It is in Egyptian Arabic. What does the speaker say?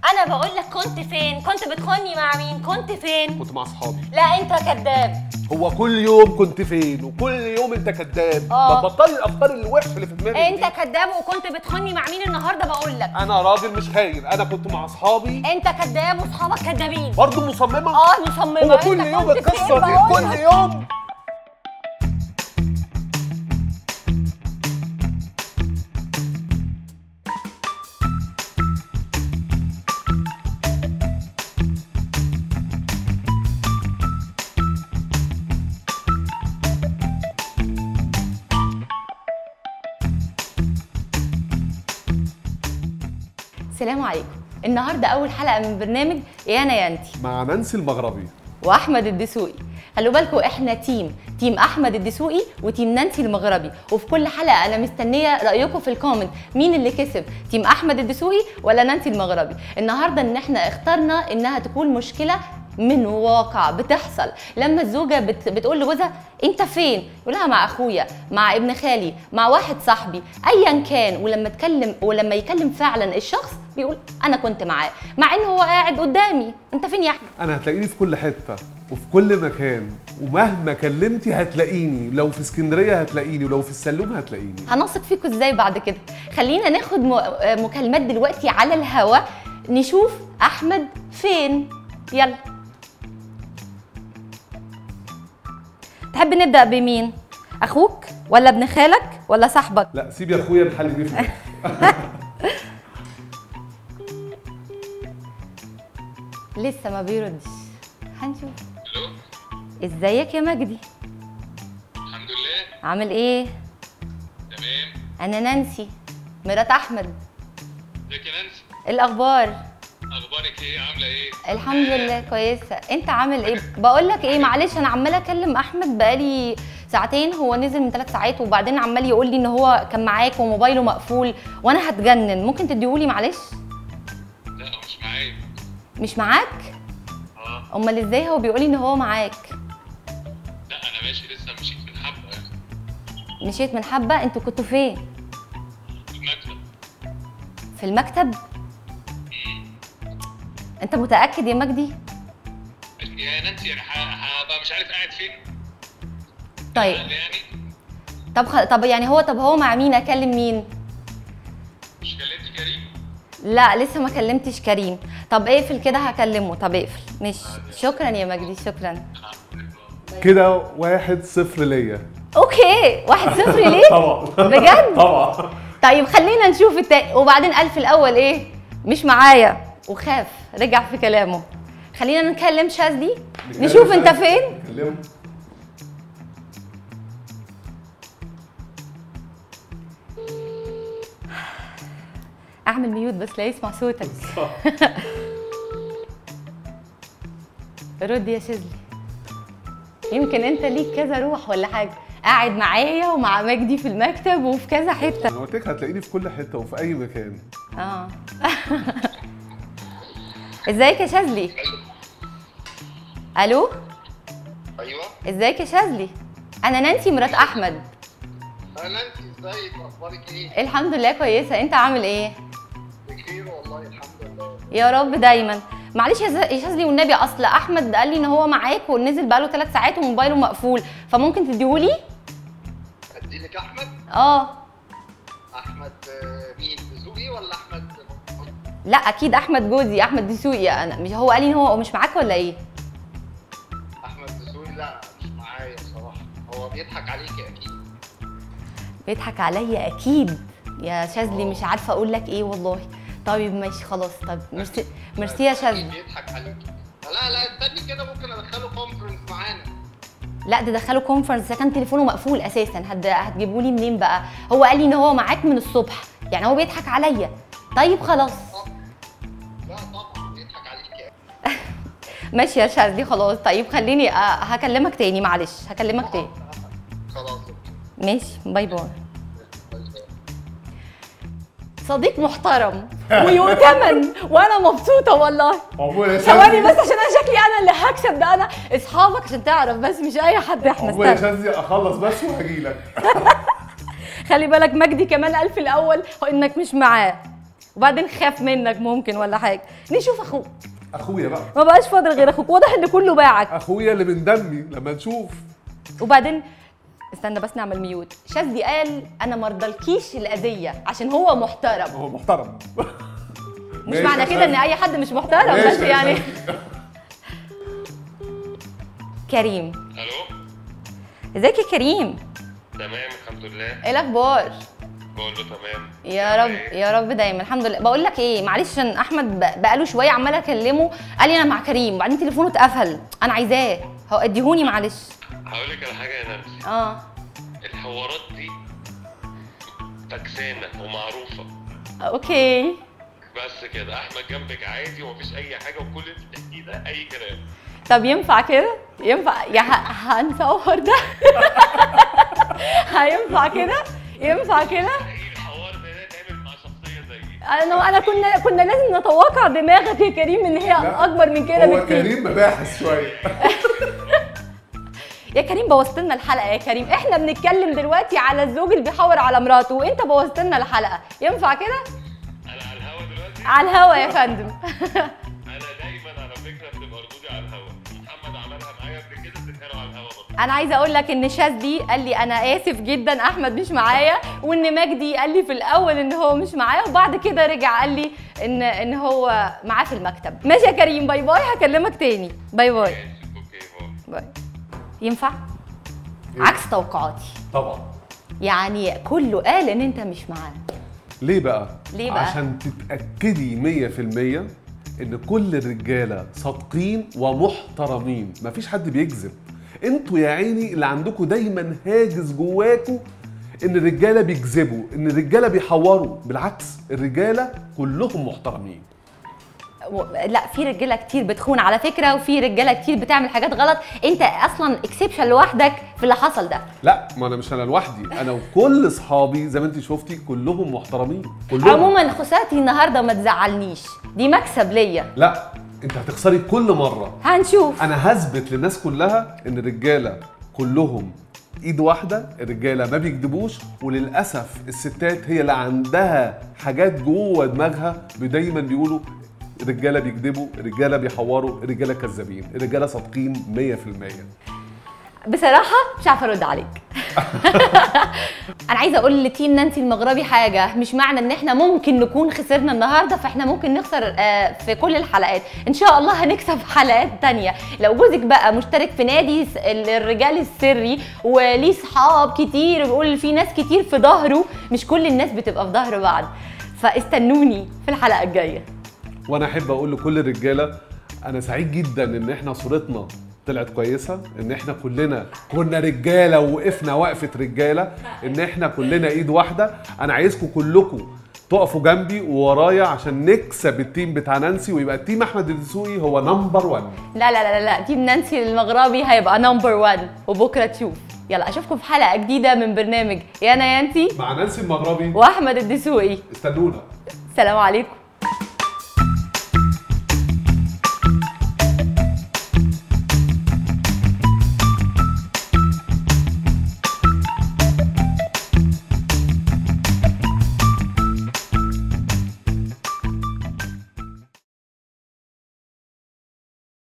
انا بقول لك كنت فين كنت بتخوني مع مين كنت فين كنت مع اصحابي لا انت كذاب هو كل يوم كنت فين وكل يوم انت كذاب آه. ما تبطلي الافكار الوحشه اللي في دماغك انت دي. كذاب وكنت بتخوني مع مين النهارده بقول لك انا راجل مش خاين انا كنت مع اصحابي انت كذاب واصحابك كذابين برضه مصممه اه مصممه هو كل انت يوم كنت القصه فين دي بقول كل لك؟ يوم السلام عليكم النهارده اول حلقه من برنامج يا انا يا انتي مع نانسي المغربي واحمد الدسوقي خلوا بالكم احنا تيم تيم احمد الدسوقي وتيم نانسي المغربي وفي كل حلقه انا مستنيه رايكم في الكومنت مين اللي كسب تيم احمد الدسوقي ولا نانسي المغربي النهارده ان احنا اخترنا انها تكون مشكله من واقع بتحصل لما الزوجه بت... بتقول لجوزها انت فين يقول لها مع اخويا مع ابن خالي مع واحد صاحبي ايا كان ولما تكلم ولما يكلم فعلا الشخص بيقول انا كنت معاه مع انه هو قاعد قدامي انت فين يا احمد انا هتلاقيني في كل حته وفي كل مكان ومهما كلمتي هتلاقيني لو في اسكندريه هتلاقيني ولو في السلوم هتلاقيني هنثق فيكم ازاي بعد كده خلينا ناخد م- آه مكالمات دلوقتي على الهوا نشوف احمد فين يلا تحب نبدا بمين اخوك ولا ابن خالك ولا صاحبك لا سيب يا اخويا الحل دي في الآخر. لسه ما بيردش هنشوف الو ازيك يا مجدي الحمد لله عامل ايه تمام انا نانسي مرات احمد ازيك يا نانسي إيه الاخبار اخبارك ايه عامله ايه الحمد لله كويسه انت عامل ايه بقول لك ايه معلش انا عماله اكلم احمد بقالي ساعتين هو نزل من ثلاث ساعات وبعدين عمال يقول لي ان هو كان معاك وموبايله مقفول وانا هتجنن ممكن تديهولي معلش لا مش معايا مش معاك اه امال ازاي هو بيقول لي ان هو معاك لا انا ماشي لسه مشيت من حبه يعني مشيت من حبه انتوا كنتوا فين في المكتب في المكتب انت متاكد يا مجدي يا نانسي انا ه- هبقى مش عارف قاعد فين طيب قال لي يعني طب خ... طب يعني هو طب هو مع مين اكلم مين مش كلمت كريم لا لسه ما كلمتش كريم طب اقفل كده هكلمه طب اقفل ماشي شكرا يا مجدي شكرا كده واحد صفر ليا اوكي واحد صفر ليه طبعا بجد طبعا طيب خلينا نشوف التاني وبعدين قال في الاول ايه مش معايا وخاف رجع في كلامه خلينا نكلم شاذلي نشوف انت فين كلمه اعمل ميوت بس لا يسمع صوتك رد يا شاذلي يمكن انت ليك كذا روح ولا حاجه قاعد معايا ومع مجدي في المكتب وفي كذا حته انا قلت لك هتلاقيني في كل حته وفي اي مكان اه ازيك يا شاذلي الو ايوه ازيك يا شاذلي انا نانسي مرات احمد انا نانسي ازيك اخبارك ايه الحمد لله كويسه انت عامل ايه بخير والله الحمد لله يا رب دايما معلش يا ز- يا شاذلي والنبي اصل احمد قال لي ان هو معاك ونزل بقاله ثلاث ساعات وموبايله مقفول فممكن تديهولي ادي لك احمد اه احمد آه، مين زوقي ولا احمد لا اكيد احمد جوزي احمد دسوقي انا مش هو قال لي ان هو مش معاك ولا ايه احمد زوقي لا مش معايا بصراحه هو بيضحك عليكي اكيد بيضحك عليا اكيد يا شاذلي مش عارفه اقول لك ايه والله طيب ماشي خلاص طب ميرسي ميرسي يا أكيد شاذلي بيضحك عليكي لا لا استني كده ممكن ادخله كونفرنس معانا لا ده دخله كونفرنس ده كان تليفونه مقفول اساسا هت... هتجيبوا لي منين بقى هو قال لي ان هو معاك من الصبح يعني هو بيضحك عليا طيب خلاص لا طبعا بيضحك عليكي ماشي يا شاذلي خلاص طيب خليني أ... هكلمك تاني معلش هكلمك تاني خلاص أوكي. ماشي باي باي صديق محترم ويؤتمن وانا مبسوطه والله عموما يا ثواني بس عشان انا شكلي انا اللي هكسب ده انا اصحابك عشان تعرف بس مش اي حد احنا عموما يا استنى شاذلي اخلص بس وهجي لك خلي بالك مجدي كمان قال في الاول انك مش معاه وبعدين خاف منك ممكن ولا حاجه نشوف اخوك اخويا بقى ما بقاش فاضل غير اخوك واضح ان كله باعك اخويا اللي من دمي لما نشوف وبعدين استنى بس نعمل ميوت شاذلي قال انا مرضلكيش الاذيه عشان هو محترم هو محترم مش معنى كده ان اي حد مش محترم ماشي بس يا يعني شاذلي. كريم الو ازيك يا كريم تمام الحمد لله ايه الاخبار بقول له تمام يا رب يا رب دايما الحمد لله بقول لك ايه معلش عشان احمد ب- بقاله شويه عمال اكلمه قال لي انا مع كريم وبعدين تليفونه اتقفل انا عايزاه هو اديهوني معلش هقول لك على حاجه يا نانسي اه الحوارات دي فكسانه ومعروفه اوكي بس كده احمد جنبك عادي ومفيش اي حاجه وكل اللي بتحكيه ده اي كلام طب ينفع كده ينفع يا ه- هنصور ده هينفع كده ينفع كده ايه الحوار ده ده اتعمل مع شخصيه زي دي انا انا كنا كنا لازم نتوقع دماغك يا كريم ان هي لا، اكبر من كده هو بكتير كريم مباحث شويه يا كريم بوظت لنا الحلقه يا كريم احنا بنتكلم دلوقتي على الزوج اللي بيحور على مراته وانت بوظت لنا الحلقه ينفع كده انا على الهوا دلوقتي على الهوا يا فندم انا دايما على فكره بتبقى ردودي على الهوا محمد عملها معايا قبل كده بتتقال على الهوا برضه انا عايزه اقول لك ان شاذلي قال لي انا اسف جدا احمد مش معايا وان مجدي قال لي في الاول ان هو مش معايا وبعد كده رجع قال لي ان ان هو معاه في المكتب ماشي يا كريم باي باي هكلمك تاني باي باي ماشي اوكي باي باي ينفع عكس توقعاتي طبعا يعني كله قال ان انت مش معانا ليه بقى؟ ليه بقى؟ عشان تتأكدي 100% إن كل الرجالة صادقين ومحترمين، مفيش حد بيكذب. انتوا يا عيني اللي عندكم دايما هاجس جواكوا إن الرجالة بيكذبوا، إن الرجالة بيحوروا، بالعكس الرجالة كلهم محترمين. و- لا في رجاله كتير بتخون على فكره وفي رجاله كتير بتعمل حاجات غلط انت اصلا اكسبشن لوحدك في اللي حصل ده لا ما أنا مش أنا لوحدي، أنا وكل أصحابي زي ما أنت شفتي كلهم محترمين، كلهم عموما خسارتي النهارده ما تزعلنيش دي مكسب ليا لا أنت هتخسري كل مرة، هنشوف انا هثبت للناس كلها ان الرجاله كلهم ايد واحده الرجاله ما بيكذبوش وللاسف الستات هي اللي عندها حاجات جوه دماغها دايما بيقولوا الرجاله بيكذبوا الرجاله بيحوروا الرجاله كذابين الرجاله صادقين 100% بصراحه مش عارفه ارد عليك انا عايزه اقول لتيم نانسي المغربي حاجه مش معنى ان احنا ممكن نكون خسرنا النهارده فاحنا ممكن نخسر آه، في كل الحلقات ان شاء الله هنكسب حلقات تانية لو جوزك بقى مشترك في نادي س- الرجال السري وليه صحاب كتير وبيقول في ناس كتير في ظهره مش كل الناس بتبقى في ظهر بعض فاستنوني في الحلقه الجايه وانا احب اقول لكل الرجاله انا سعيد جدا ان احنا صورتنا طلعت كويسه ان احنا كلنا كنا رجاله ووقفنا وقفه رجاله ان احنا كلنا ايد واحده انا عايزكم كلكم تقفوا جنبي وورايا عشان نكسب التيم بتاع نانسي ويبقى التيم احمد الدسوقي هو نمبر 1 لا لا لا لا تيم نانسي المغربي هيبقى نمبر 1 وبكره تشوف يلا اشوفكم في حلقه جديده من برنامج يا انا يا انتي مع نانسي المغربي واحمد الدسوقي استنونا السلام عليكم